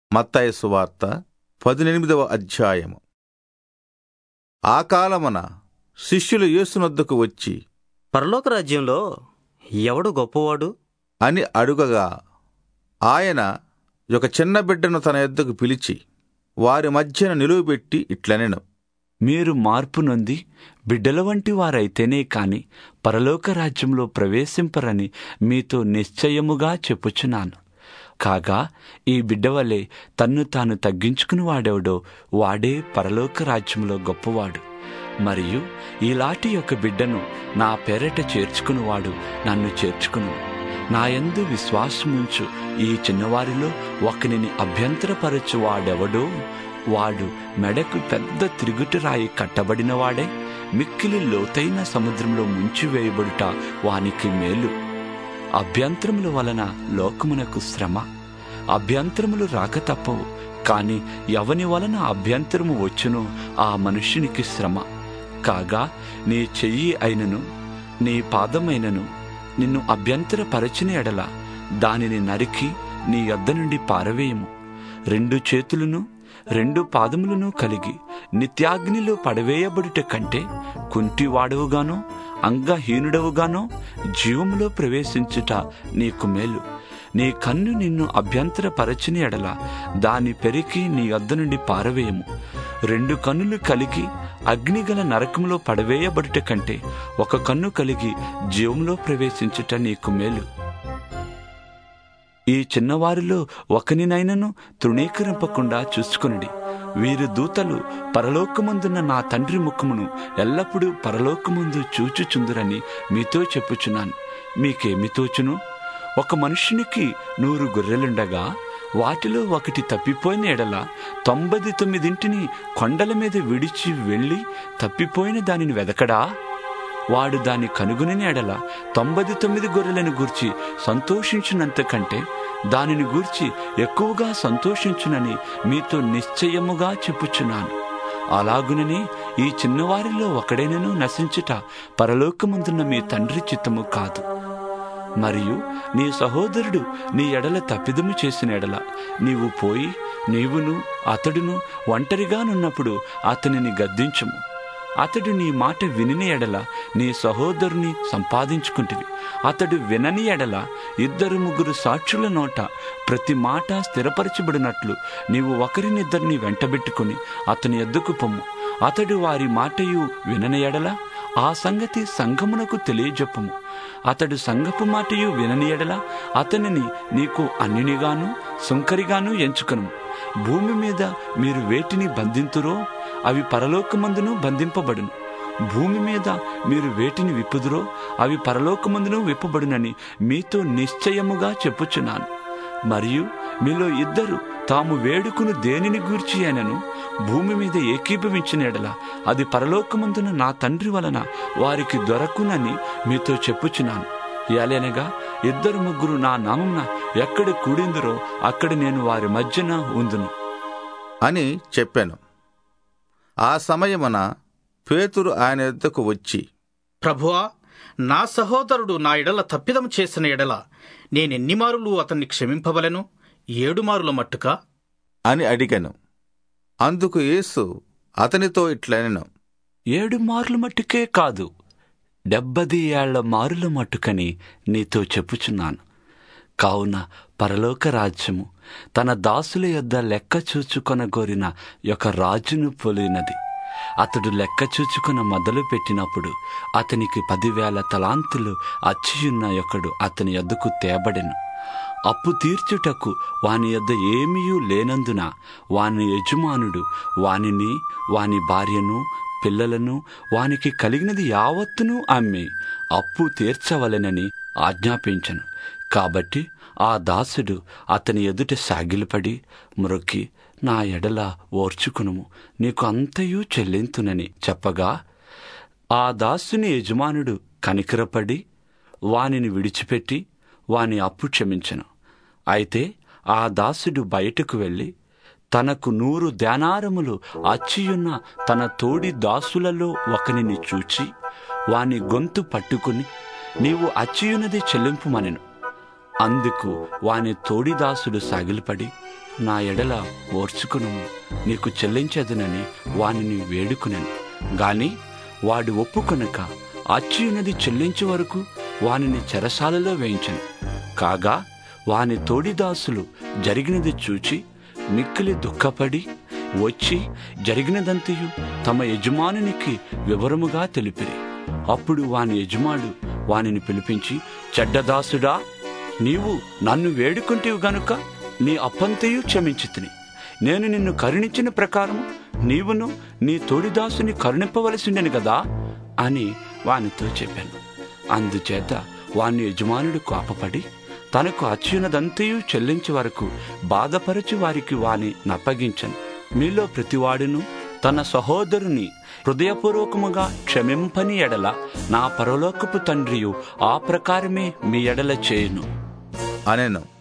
మత్తయి సువార్త పదినెనిమిదవ అధ్యాయము ఆ కాలమున శిష్యులు యేసునొద్దకు వచ్చి పరలోక రాజ్యంలో ఎవడు గొప్పవాడు అని అడుగగా ఆయన ఒక చిన్న బిడ్డను తన యొద్దకు పిలిచి వారి మధ్యన నిలువబెట్టి ఇట్లనెను మీరు మార్పు నొంది బిడ్డల వంటి వారైతేనే కాని పరలోక రాజ్యంలో ప్రవేశింపరని మీతో నిశ్చయముగా చెప్పుచున్నాను కాగా ఈ బిడ్డ వలె తన్ను తాను తగ్గించుకుని వాడెవడో వాడే పరలోక రాజ్యంలో గొప్పవాడు మరియు ఇలాంటి ఒక బిడ్డను నా పేరట చేర్చుకునివాడు నన్ను చేర్చుకును నా యందు విశ్వాసముంచు ఈ చిన్నవారిలో ఒకనిని అభ్యంతరపరచు వాడెవడో వాడు మెడకు పెద్ద తిరుగుటురాయి కట్టబడినవాడే మిక్కిలి లోతైన సముద్రంలో ముంచివేయబడుట వానికి మేలు అభ్యంతరముల వలన లోకమునకు శ్రమ అభ్యంతరములు రాక తప్పవు కాని ఎవని వలన అభ్యంతరము వచ్చునో ఆ మనుష్యునికి శ్రమ కాగా నీ చెయ్యి అయినను నీ పాదమైనను నిన్ను అభ్యంతరపరచిన ఎడల దానిని నరికి నీ యొద్ద నుండి పారవేయము రెండు చేతులను రెండు పాదములను కలిగి నిత్యాగ్నిలో పడవేయబడుట కంటే కుంటివాడవుగానో అంగహీనుడవుగానో జీవములో ప్రవేశించుట నీకు మేలు నీ కన్ను నిన్ను అభ్యంతరపరచిన ఎడల దాని పెరికి నీ వద్ద నుండి పారవేయము రెండు కన్నులు కలిగి అగ్నిగల నరకంలో పడవేయబడుట కంటే ఒక కన్ను కలిగి జీవంలో ప్రవేశించుట నీకు మేలు ఈ చిన్నవారిలో ఒకనినైనను తృణీకరింపకుండా చూసుకునుడి వీరు దూతలు పరలోకమందున్న నా తండ్రి ముఖమును ఎల్లప్పుడూ పరలోకమందు చూచుచుందురని మీతో చెప్పుచున్నాను మీకేమి తోచును ఒక మనుషునికి నూరు గొర్రెలుండగా వాటిలో ఒకటి తప్పిపోయిన ఎడల తొంభై తొమ్మిదింటిని కొండల మీద విడిచి వెళ్ళి తప్పిపోయిన దానిని వెదకడా వాడు దాన్ని కనుగొని ఎడల తొంభై తొమ్మిది గొర్రెలను గూర్చి సంతోషించినంత కంటే దానిని గూర్చి ఎక్కువగా సంతోషించునని మీతో నిశ్చయముగా చెప్పుచున్నాను అలాగుననే ఈ చిన్నవారిలో ఒకడైనను నశించుట పరలోకమందున్న మీ తండ్రి చిత్తము కాదు మరియు నీ సహోదరుడు నీ ఎడల తప్పిదము చేసిన ఎడల నీవు పోయి నీవును అతడును ఒంటరిగానున్నప్పుడు అతనిని గద్దించుము అతడు నీ మాట వినిని ఎడల నీ సహోదరుని సంపాదించుకుంటివి అతడు వినని ఎడల ఇద్దరు ముగ్గురు సాక్షుల నోట ప్రతి మాట స్థిరపరచబడినట్లు నీవు ఒకరినిద్దరిని వెంటబెట్టుకుని అతని ఎద్దుకు పొమ్ము అతడు వారి మాటయు వినని ఎడల ఆ సంగతి సంఘమునకు తెలియజెప్పము అతడు సంఘపు మాటయు వినని ఎడల అతనిని నీకు అన్యునిగాను సుంకరిగాను ఎంచుకను భూమి మీద మీరు వేటిని బంధింతురో అవి పరలోకమందును బంధింపబడును భూమి మీద మీరు వేటిని విప్పుదురో అవి పరలోకమందును విప్పబడునని మీతో నిశ్చయముగా చెప్పుచున్నాను మరియు మీలో ఇద్దరు తాము వేడుకును దేనిని గూర్చి అయినను భూమి మీద ఏకీభవించిన ఎడల అది పరలోకమందున నా తండ్రి వలన వారికి దొరకునని మీతో చెప్పుచున్నాను ఏలనగా ఇద్దరు ముగ్గురు నా నామమున ఎక్కడ కూడిందిరో అక్కడ నేను వారి మధ్యన ఉందును అని చెప్పాను ఆ సమయమున పేతురు ఆయన యొద్దకు వచ్చి ప్రభువా నా సహోదరుడు నా ఎడల తప్పిదం చేసిన ఎడల నేనెన్ని మారులు అతన్ని క్షమింపవలెను ఏడు మారుల మట్టుకా అని అడిగాను అందుకు యేసు అతనితో ఇట్లనెను ఏడు మార్లు మట్టుకే కాదు డెబ్బది ఏళ్ల మారుల మట్టుకని నీతో చెప్పుచున్నాను కావున పరలోక రాజ్యము తన దాసుల యొద్ద లెక్క చూచుకొనగోరిన యొక్క రాజును పోలినది అతడు లెక్క చూచుకొన మొదలు పెట్టినప్పుడు అతనికి పదివేల తలాంతులు అచ్చియున్న ఒకడు అతని యొద్దకు తేబడెను అప్పు తీర్చుటకు వాని యొద్ద ఏమీయూ లేనందున వాని యజమానుడు వానిని వాని భార్యను పిల్లలను వానికి కలిగినది యావత్తును అమ్మి అప్పు తీర్చవలెనని ఆజ్ఞాపించను కాబట్టి ఆ దాసుడు అతని ఎదుట సాగిలపడి మ్రొక్కి నా ఎడల ఓర్చుకునుము నీకు అంతయు చెల్లింతునని చెప్పగా ఆ దాసుని యజమానుడు కనికరపడి వానిని విడిచిపెట్టి వాని అప్పు క్షమించను అయితే ఆ దాసుడు బయటకు వెళ్ళి తనకు నూరు ధ్యానారములు అచ్చియున్న తన తోడి దాసులలో ఒకనిని చూచి వాని గొంతు పట్టుకుని నీవు అచ్చియున్నది చెల్లింపుమనెను అందుకు వాని తోడిదాసుడు సాగిలపడి నా ఎడల ఓర్చుకును నీకు చెల్లించదునని వానిని వేడుకునెను గాని వాడు ఒప్పుకొనక అచ్యునది చెల్లించే వరకు వానిని చెరసాలలో వేయించను కాగా వాని తోడిదాసులు జరిగినది చూచి మిక్కిలి దుఃఖపడి వచ్చి జరిగినదంతయు తమ యజమానునికి వివరముగా తెలిపిరి అప్పుడు వాని యజమాడు వానిని పిలిపించి చెడ్డదాసుడా నీవు నన్ను వేడుకుంటేవు గనుక నీ అప్పంతయు క్షమించితిని నేను నిన్ను కరుణించిన ప్రకారం నీవును నీ తోడిదాసుని కరుణింపవలసిండెను కదా అని వానితో చెప్పాను అందుచేత వాని యజమానుడు కోపపడి తనకు అచ్యునదంతయు చెల్లించే వరకు బాధపరచి వారికి వాని నప్పగించను మీలో ప్రతివాడును తన సహోదరుని హృదయపూర్వకముగా క్షమింపని ఎడల నా పరలోకపు తండ్రియు ఆ ప్రకారమే మీ ఎడల చేయును అనెను